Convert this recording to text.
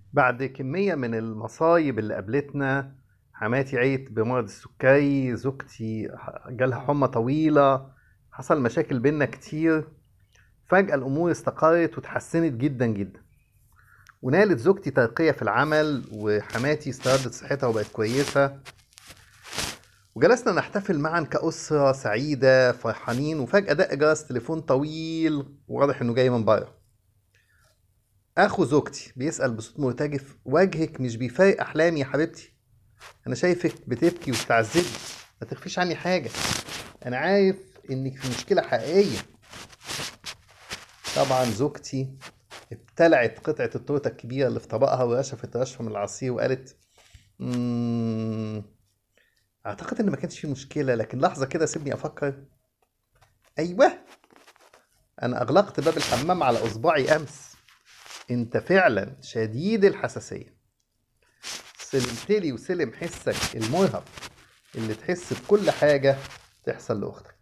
بعد كمية من المصايب اللي قابلتنا حماتي عيت بمرض السكري زوجتي جالها حمى طويلة حصل مشاكل بينا كتير فجأة الأمور استقرت وتحسنت جدا جدا ونالت زوجتي ترقية في العمل وحماتي استردت صحتها وبقت كويسة وجلسنا نحتفل معا كأسرة سعيدة فرحانين وفجأة دق جرس تليفون طويل وواضح إنه جاي من بره اخو زوجتي بيسأل بصوت مرتجف وجهك مش بيفارق احلامي يا حبيبتي انا شايفك بتبكي وبتعذبي ما تخفيش عني حاجة انا عارف انك في مشكلة حقيقية طبعا زوجتي ابتلعت قطعة التورتة الكبيرة اللي في طبقها ورشفت رشفة من العصير وقالت مم... اعتقد ان ما كانش في مشكلة لكن لحظة كده سيبني افكر ايوه انا اغلقت باب الحمام على اصبعي امس انت فعلا شديد الحساسية سلمتلي وسلم حسك المرهق اللي تحس بكل حاجة تحصل لأختك